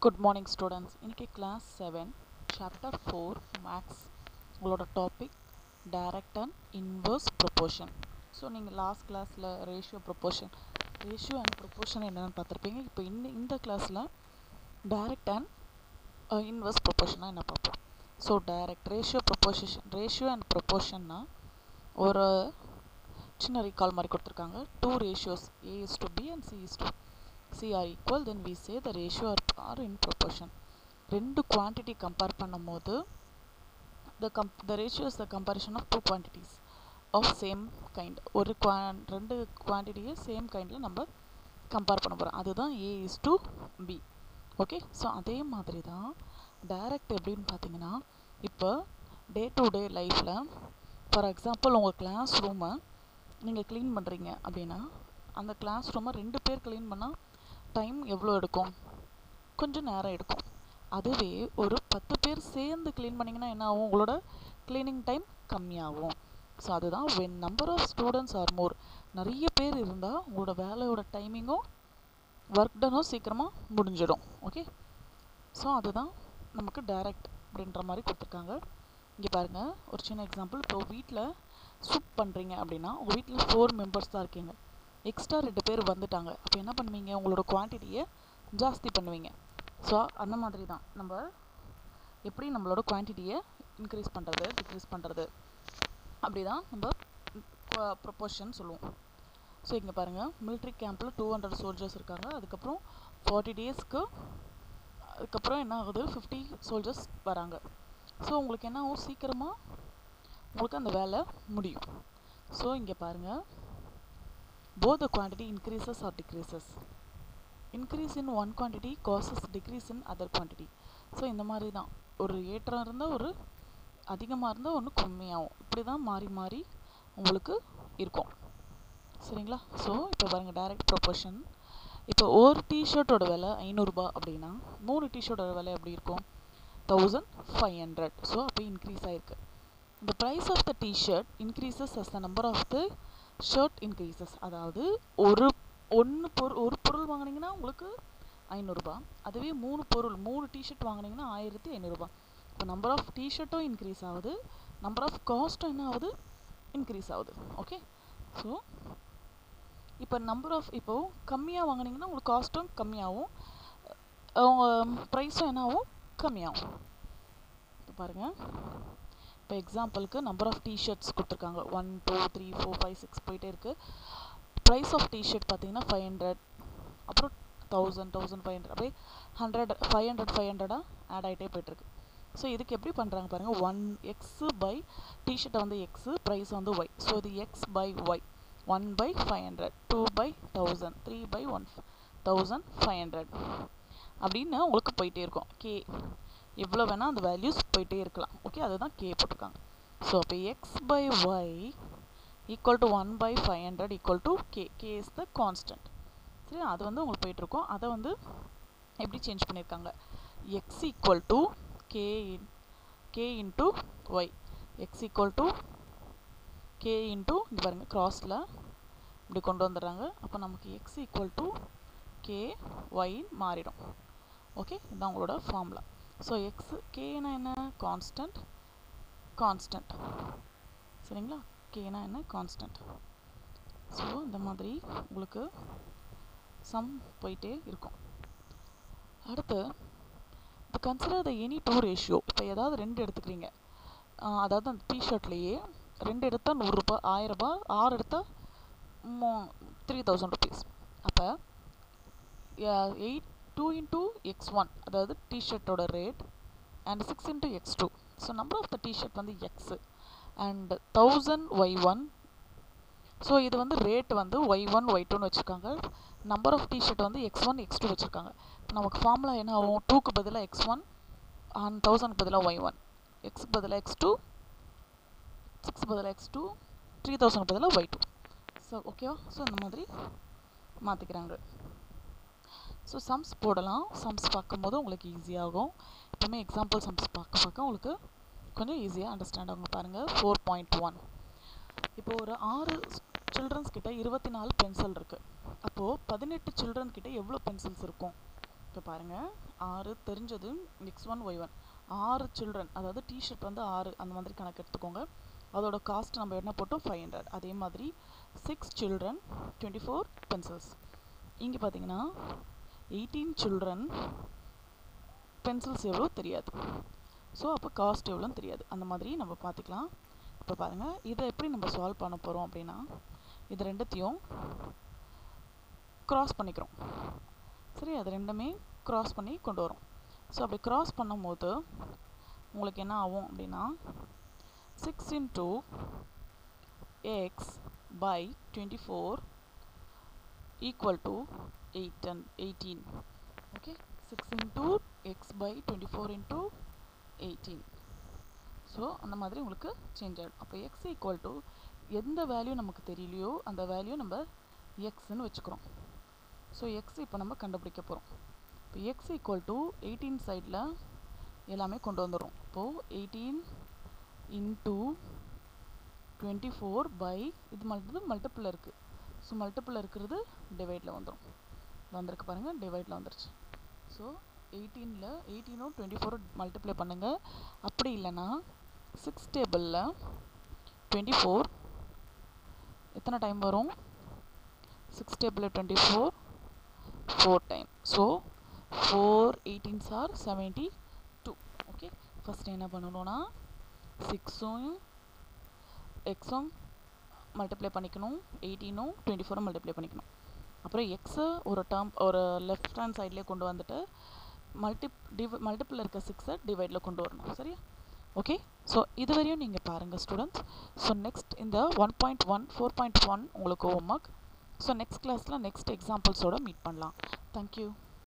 good morning students இன்றைக்கி class seven chapter four maths உங்களோட topic direct and inverse proportion so நீங்கள் last கிளாஸில் ratio proportion ratio and proportion என்னென்னு பார்த்துருப்பீங்க இப்போ இந்த இந்த கிளாஸில் டைரக்ட் அண்ட் இன்வர்ஸ் ப்ரொப்போர்ஷனாக என்ன பார்ப்போம் so direct ratio proportion ratio and ப்ரொப்போர்ஷன்னா ஒரு சின்ன ரீகால் மாதிரி கொடுத்துருக்காங்க two ratios A is to B and C is to C are equal then we say the ratio are are in proportion ரெண்டு quantity compare பண்ணும்போது the come the ratio is the comparison of two quantities of same kind ஒரு குவா ரெண்டு குவான்டிட்டியை same கைண்டில் நம்ம compare பண்ண போகிறோம் அதுதான் A is to B okay so அதே மாதிரி தான் டைரக்ட் எப்படின்னு பார்த்தீங்கன்னா இப்போ டே டு டே லைஃப்பில் ஃபார் எக்ஸாம்பிள் உங்கள் கிளாஸ் ரூமை நீங்கள் க்ளீன் பண்ணுறீங்க அப்படின்னா அந்த கிளாஸ் ரூமை ரெண்டு பேர் க்ளீன் பண்ணால் டைம் எவ்வளோ எடுக்கும் கொஞ்சம் நேரம் எடுக்கும் அதுவே ஒரு பத்து பேர் சேர்ந்து க்ளீன் பண்ணிங்கன்னா என்ன ஆகும் உங்களோட க்ளீனிங் டைம் கம்மியாகும் ஸோ அதுதான் when number of students are more நிறைய பேர் இருந்தால் உங்களோட வேலையோட டைமிங்கும் ஒர்க் டனும் சீக்கிரமாக முடிஞ்சிடும் ஓகே ஸோ அதுதான் நமக்கு டைரக்ட் அப்படின்ற மாதிரி கொடுத்துருக்காங்க இங்கே பாருங்கள் ஒரு சின்ன எக்ஸாம்பிள் இப்போ வீட்டில் சூப் பண்ணுறீங்க அப்படின்னா உங்கள் வீட்டில் ஃபோர் மெம்பர்ஸ் தான் இருக்கீங்க எக்ஸ்ட்ரா ரெண்டு பேர் வந்துட்டாங்க அப்போ என்ன பண்ணுவீங்க உங்களோட குவான்டிட்டியை ஜாஸ்தி பண்ணுவீங்க ஸோ அந்த மாதிரி தான் நம்ம எப்படி நம்மளோட குவான்டிட்டியை இன்க்ரீஸ் பண்ணுறது டிக்ரீஸ் பண்ணுறது அப்படி தான் நம்ம ப்ரொப்போர்ஷன் சொல்லுவோம் ஸோ இங்கே பாருங்கள் மிலிட்ரி கேம்பில் டூ ஹண்ட்ரட் சோல்ஜர்ஸ் இருக்காங்க அதுக்கப்புறம் ஃபார்ட்டி டேஸ்க்கு அதுக்கப்புறம் என்ன ஆகுது ஃபிஃப்டி சோல்ஜர்ஸ் வராங்க ஸோ உங்களுக்கு என்ன ஆகும் சீக்கிரமாக உங்களுக்கு அந்த வேலை முடியும் ஸோ இங்கே பாருங்கள் both the quantity increases or decreases increase in one quantity causes decrease in other quantity so இந்த மாதிரி தான் ஒரு ஏற்றம் இருந்தால் ஒரு அதிகமாக இருந்தால் ஒன்று கம்மியாகும் இப்படி தான் மாறி மாறி உங்களுக்கு இருக்கும் சரிங்களா ஸோ இப்போ பாருங்கள் டைரக்ட் ப்ரொபோர்ஷன் இப்போ ஒரு டிஷர்ட்டோட விலை ஐநூறுரூபா அப்படின்னா மூணு டிஷர்ட்டோட விலை எப்படி இருக்கும் தௌசண்ட் ஃபைவ் ஹண்ட்ரட் ஸோ அப்போ இன்க்ரீஸ் ஆகிருக்கு the price of the t-shirt increases as the number of the shirt increases அதாவது ஒரு ஒன்று பொருள் ஒரு பொருள் வாங்கினீங்கன்னா உங்களுக்கு ஐநூறுரூபா அதுவே மூணு பொருள் மூணு டிஷர்ட் வாங்கினீங்கன்னா ஆயிரத்தி ஐநூறுரூபா இப்போ நம்பர் ஆஃப் டிஷர்ட்டும் இன்க்ரீஸ் ஆகுது நம்பர் ஆஃப் காஸ்ட்டும் என்ன ஆகுது இன்க்ரீஸ் ஆகுது ஓகே ஸோ இப்போ நம்பர் ஆஃப் இப்போது கம்மியாக வாங்கினீங்கன்னா உங்களுக்கு காஸ்ட்டும் கம்மியாகும் அவங்க ப்ரைஸும் என்ன ஆகும் கம்மியாகும் இப்போ பாருங்கள் இப்போ எக்ஸாம்பிளுக்கு நம்பர் ஆஃப் டிஷர்ட்ஸ் கொடுத்துருக்காங்க one two three four five six போயிட்டே இருக்குது ப்ரைஸ் ஆஃப் டிஷர்ட் பார்த்தீங்கன்னா ஃபைவ் ஹண்ட்ரட் அப்புறம் தௌசண்ட் தௌசண்ட் ஃபைவ் ஹண்ட்ரட் அப்படியே ஹண்ட்ரட் ஃபைவ் ஹண்ட்ரட் ஃபைவ் ஹண்ட்ரடாக ஆட் ஆகிட்டே போயிட்டுருக்கு ஸோ இதுக்கு எப்படி பண்ணுறாங்க பாருங்கள் ஒன் எக்ஸு பை டிஷர்ட்டை வந்து எக்ஸு ப்ரைஸ் வந்து ஒய் ஸோ இது X by Y one by five hundred two by thousand three by one thousand five hundred அப்படின்னு உங்களுக்கு போயிட்டே இருக்கும் கே எவ்வளோ வேணால் அந்த வேல்யூஸ் போயிட்டே இருக்கலாம் ஓகே அதுதான் கே போட்டிருக்காங்க ஸோ அப்போ X by Y equal to one by five hundred equal to K K is the constant சரி அது வந்து உங்களுக்கு போயிட்டுருக்கோம் அதை வந்து எப்படி சேஞ்ச் பண்ணியிருக்காங்க X equal to K in K into Y X equal to K into இங்கே பாருங்கள் க்ராஸில் இப்படி கொண்டு வந்துடுறாங்க அப்போ நமக்கு எக்ஸ் ஈக்குவல் டு கே ஒய்ன்னு மாறிடும் ஓகே இதுதான் உங்களோட ஃபார்முலா ஸோ எக்ஸ் கேனா என்ன கான்ஸ்டன்ட் கான்ஸ்டன்ட் சரிங்களா கேனா என்ன கான்ஸ்டன்ட் ஸோ இந்த மாதிரி உங்களுக்கு சம் போயிட்டே இருக்கும் அடுத்து இப்போ consider the any two ratio இப்போ ஏதாவது ரெண்டு எடுத்துக்கிறீங்க அதாவது அந்த டிஷர்ட்லேயே ரெண்டு எடுத்தால் நூறுரூபா ஆயிரரூபா ஆறு எடுத்தால் மோ த்ரீ தௌசண்ட் ருபீஸ் அப்போ eight two into X one அதாவது டிஷர்ட்டோட rate and six into X two so number of the T shirt வந்து X and thousand Y one so இது வந்து ரேட் வந்து ஒய் ஒன் ஒய் டூன்னு வச்சுருக்காங்க நம்பர் ஆஃப் டிஷர்ட் வந்து எக்ஸ் ஒன் எக்ஸ் டூ வச்சுருக்காங்க இப்போ நமக்கு ஃபார்முலா என்ன ஆகும் டூக்கு பதிலாக எக்ஸ் ஒன் அண்ட் தௌசண்ட்க்கு பதிலாக ஒய் ஒன் எக்ஸுக்கு பதிலாக எக்ஸ் டூ சிக்ஸ் பதிலாக எக்ஸ் டூ த்ரீ தௌசண்ட் பதிலாக ஒய் டூ ஸோ ஓகேவா ஸோ இந்த மாதிரி மாற்றிக்கிறாங்க ஸோ சம்ஸ் போடலாம் சம்ஸ் பார்க்கும்போது உங்களுக்கு ஈஸியாகும் எப்போவுமே எக்ஸாம்பிள் சம்ஸ் பார்க்க பார்க்க உங்களுக்கு கொஞ்சம் ஈஸியாக அண்டர்ஸ்டாண்ட் ஆகும் பாருங்கள் ஃபோர் பாயிண்ட் ஒன் இப்போ ஒரு ஆறு சில்ட்ரன்ஸ் கிட்ட இருபத்தி நாலு பென்சில் இருக்குது அப்போது பதினெட்டு சில்ட்ரன் கிட்ட எவ்வளோ பென்சில்ஸ் இருக்கும் இப்போ பாருங்கள் ஆறு தெரிஞ்சது எக்ஸ் ஒன் ஒய் ஒன் ஆறு சில்ட்ரன் அதாவது டிஷர்ட் வந்து ஆறு அந்த மாதிரி கணக்கு எடுத்துக்கோங்க அதோட காஸ்ட் நம்ம என்ன போட்டோம் ஃபைவ் ஹண்ட்ரட் அதே மாதிரி six children twenty four pencils இங்கே பார்த்தீங்கன்னா எயிட்டீன் சில்ட்ரன் பென்சில்ஸ் எவ்வளோ தெரியாது ஸோ அப்போ காஸ்ட் எவ்வளோன்னு தெரியாது அந்த மாதிரி நம்ம பார்த்துக்கலாம் இப்போ பாருங்கள் இதை எப்படி நம்ம சால்வ் பண்ண போகிறோம் அப்படின்னா இது ரெண்டுத்தையும் க்ராஸ் பண்ணிக்கிறோம் சரி அது ரெண்டுமே க்ராஸ் பண்ணி கொண்டு வரும் ஸோ அப்படி க்ராஸ் பண்ணும்போது உங்களுக்கு என்ன ஆகும் அப்படின்னா six into X by twenty four equal to eight and eighteen okay six into X by twenty four into eighteen so அந்த மாதிரி உங்களுக்கு சேஞ்ச் ஆகிடும் அப்போ எக்ஸ் ஈக்குவல் டு எந்த வேல்யூ நமக்கு தெரியலையோ அந்த வேல்யூ நம்ம எக்ஸ்ன்னு வச்சுக்கிறோம் ஸோ எக்ஸ் இப்போ நம்ம கண்டுபிடிக்க போகிறோம் இப்போ எக்ஸ் ஈக்குவல் டு எயிட்டீன் சைடில் எல்லாமே கொண்டு வந்துடும் இப்போது eighteen into twenty four by இது மல்டி மல்டிப்பிள் இருக்குது ஸோ மல்டிப்பிள் இருக்கிறது டிவைடில் வந்துடும் வந்திருக்கு பாருங்கள் டிவைடில் வந்துருச்சு ஸோ எயிட்டீனில் எயிட்டீனும் டுவெண்ட்டி ஃபோரும் மல்டிப்ளை பண்ணுங்கள் அப்படி இல்லைன்னா சிக்ஸ் டேபிளில் டுவெண்ட்டி ஃபோர் எத்தனை டைம் வரும் சிக்ஸ் டேபிளில் twenty four four time so four eighteens are seventy two okay first என்ன பண்ணணும்னா சிக்ஸும் எக்ஸும் மல்டிப்ளை பண்ணிக்கணும் எயிட்டீனும் டுவெண்ட்டி ஃபோரும் மல்டிப்ளை பண்ணிக்கணும் அப்புறம் எக்ஸை ஒரு டேர்ம் ஒரு லெஃப்ட் ஹேண்ட் சைட்லேயே கொண்டு வந்துட்டு மல்டி டிவ் மல்டிப்பிள் இருக்க சிக்ஸை டிவைடில் கொண்டு வரணும் சரியா ஓகே ஸோ இதுவரையும் நீங்கள் பாருங்கள் ஸ்டூடெண்ட்ஸ் ஸோ நெக்ஸ்ட் இந்த one point one four point one உங்களுக்கு ஹோம் ஒர்க் ஸோ நெக்ஸ்ட் கிளாஸில் நெக்ஸ்ட் எக்ஸாம்பிள்ஸோட மீட் பண்ணலாம் தேங்க்யூ